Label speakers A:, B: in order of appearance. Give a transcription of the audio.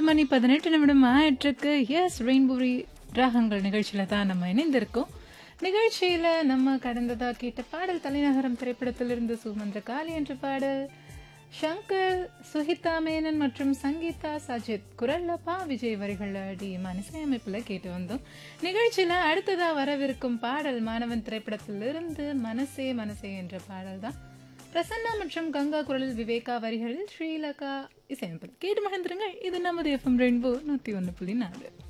A: மணி பதினெட்டு நிமிடம் ஆயிட்டிருக்கு எஸ் ரெயின்புரி ராகங்கள் நிகழ்ச்சியில தான் நம்ம இணைந்திருக்கோம் நிகழ்ச்சியில நம்ம கடந்ததா கேட்ட பாடல் தலைநகரம் திரைப்படத்திலிருந்து சுமந்திர காளி என்ற பாடல் ஷங்கர் சுஹிதா மேனன் மற்றும் சங்கீதா சஜித் குரல்ல பா விஜய் வரிகள் அடி இசையமைப்புல கேட்டு வந்தோம் நிகழ்ச்சியில அடுத்ததா வரவிருக்கும் பாடல் மாணவன் திரைப்படத்திலிருந்து மனசே மனசே என்ற பாடல் தான் பிரசன்னா மற்றும் கங்கா குரலில் விவேகா வரிகளில் ஸ்ரீலகா இசையமைப்பில் கேட்டு மகிழ்ந்துருங்க இது நமது எஃப்எம் ரெயின்போ நூற்றி ஒன்று புள்ளி நாலு